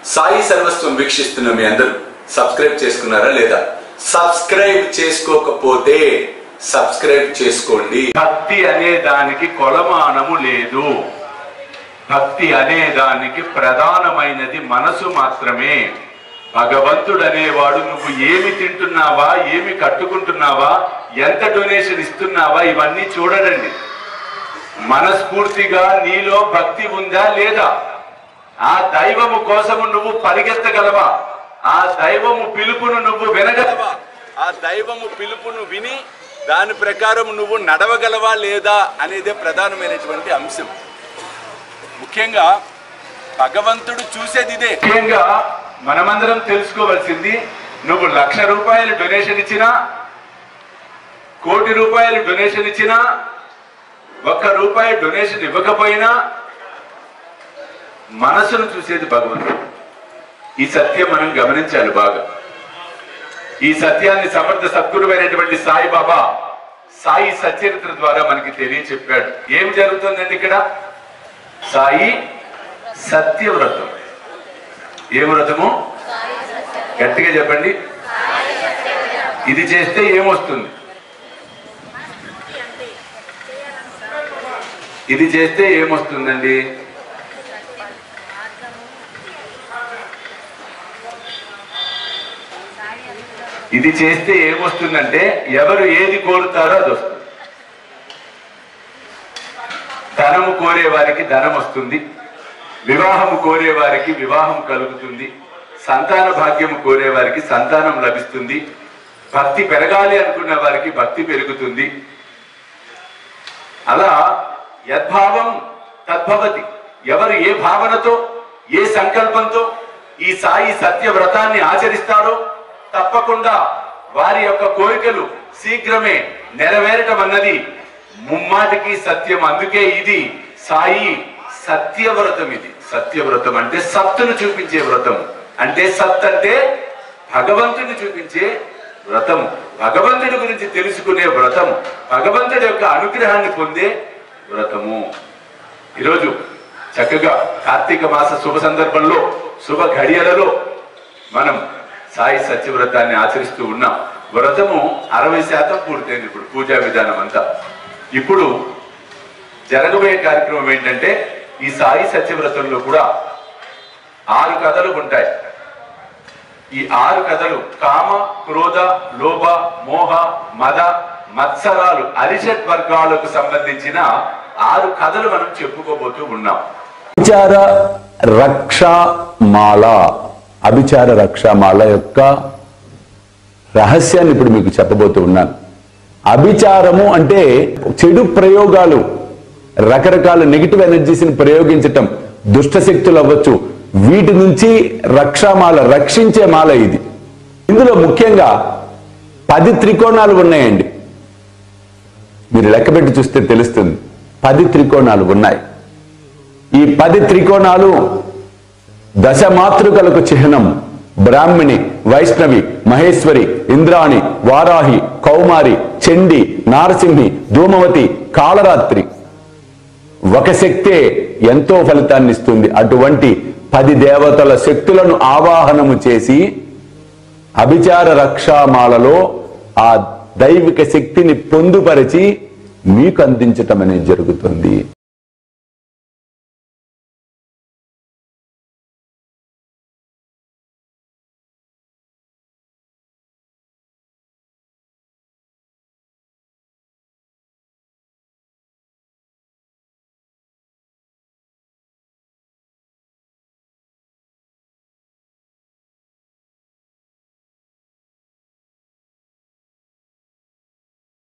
సాయి సర్వస్వం వీక్షిస్తున్న మీ అందరూ సబ్స్క్రైబ్ చేసుకున్నారా లేదా సబ్స్క్రైబ్ చేసుకోకపోతే సబ్స్క్రైబ్ చేసుకోండి భక్తి అనే దానికి కొలమానము లేదు భక్తి అనే దానికి ప్రధానమైనది మనసు మాత్రమే భగవంతుడు అనేవాడు నువ్వు ఏమి తింటున్నావా ఏమి కట్టుకుంటున్నావా ఎంత డొనేషన్ ఇస్తున్నావా ఇవన్నీ చూడడండి మనస్ఫూర్తిగా నీలో భక్తి ఉందా లేదా ఆ దైవము కోసము నువ్వు పరిగెత్తగలవా ఆ దైవము పిలుపును నువ్వు వినగలవా ఆ దైవము పిలుపును విని దాని ప్రకారం నువ్వు నడవగలవా లేదా అనేదే ప్రధానమైనటువంటి అంశం ముఖ్యంగా భగవంతుడు చూసేది ఇదే ముఖ్యంగా మనమందరం తెలుసుకోవాల్సింది నువ్వు లక్ష రూపాయలు డొనేషన్ ఇచ్చినా కోటి రూపాయలు డొనేషన్ ఇచ్చినా ఒక్క రూపాయి డొనేషన్ ఇవ్వకపోయినా మనసును చూసేది భగవంతుడు ఈ సత్యం మనం గమనించాలి బాగా ఈ సత్యాన్ని సమర్థ సద్గురువైనటువంటి సాయిబాబా సాయి సచరిత్ర ద్వారా మనకి తెలియచెప్పాడు ఏం జరుగుతుందండి ఇక్కడ సాయి సత్యవ్రతం ఏ వ్రతము గట్టిగా చెప్పండి ఇది చేస్తే ఏమొస్తుంది ఇది చేస్తే ఏమొస్తుందండి ఇది చేస్తే ఏమొస్తుందంటే ఎవరు ఏది కోరుతారో అది వస్తుంది ధనము కోరే వారికి ధనం వస్తుంది వివాహము కోరే వారికి వివాహం కలుగుతుంది సంతాన భాగ్యము కోరే వారికి సంతానం లభిస్తుంది భక్తి పెరగాలి అనుకున్న వారికి భక్తి పెరుగుతుంది అలా యద్భావం తద్భవతి ఎవరు ఏ భావనతో ఏ సంకల్పంతో ఈ సాయి సత్య వ్రతాన్ని ఆచరిస్తారో తప్పకుండా వారి యొక్క కోరికలు శీఘ్రమే నెరవేరటం అన్నది ముమ్మాటికి సత్యం అందుకే ఇది సాయి సత్యవ్రతం ఇది సత్యవ్రతం అంటే సత్తును చూపించే వ్రతం అంటే సత్ అంటే భగవంతుని చూపించే వ్రతం భగవంతుడి గురించి తెలుసుకునే వ్రతం భగవంతుడి యొక్క అనుగ్రహాన్ని పొందే వ్రతము ఈరోజు చక్కగా కార్తీక మాస శుభ సందర్భంలో శుభ ఘడియలలో మనం సాయి సత్యవ్రతాన్ని ఆచరిస్తూ ఉన్నాం వ్రతము అరవై శాతం పూర్తయింది ఇప్పుడు పూజా విధానం అంతా ఇప్పుడు జరగబోయే కార్యక్రమం ఏంటంటే ఈ సాయి సత్యవ్రతంలో కూడా ఆరు కథలు ఉంటాయి ఈ ఆరు కథలు కామ క్రోధ లోభ మోహ మద మత్సరాలు అరిషట్ వర్గాలకు సంబంధించిన ఆరు కథలు మనం చెప్పుకోబోతూ ఉన్నాం అభిచార రక్షామాల అభిచార రక్షామాల యొక్క రహస్యాన్ని ఇప్పుడు మీకు చెప్పబోతూ ఉన్నాను అభిచారము అంటే చెడు ప్రయోగాలు రకరకాల నెగిటివ్ ఎనర్జీస్ని ప్రయోగించటం దుష్ట శక్తులు అవ్వచ్చు వీటి నుంచి రక్షామాల రక్షించే మాల ఇది ఇందులో ముఖ్యంగా పది త్రికోణాలు ఉన్నాయండి మీరు లెక్కపెట్టి చూస్తే తెలుస్తుంది పది త్రికోణాలు ఉన్నాయి ఈ పది త్రికోణాలు దశ మాతృకలకు చిహ్నం బ్రాహ్మిణి వైష్ణవి మహేశ్వరి ఇంద్రాణి వారాహి కౌమారి చండి నారసింహి ధూమవతి కాళరాత్రి ఒక శక్తే ఎంతో ఫలితాన్ని ఇస్తుంది అటువంటి పది దేవతల శక్తులను ఆవాహనము చేసి అభిచార రక్షామాలలో ఆ దైవిక శక్తిని పొందుపరిచి మీకు అందించటం అనేది జరుగుతుంది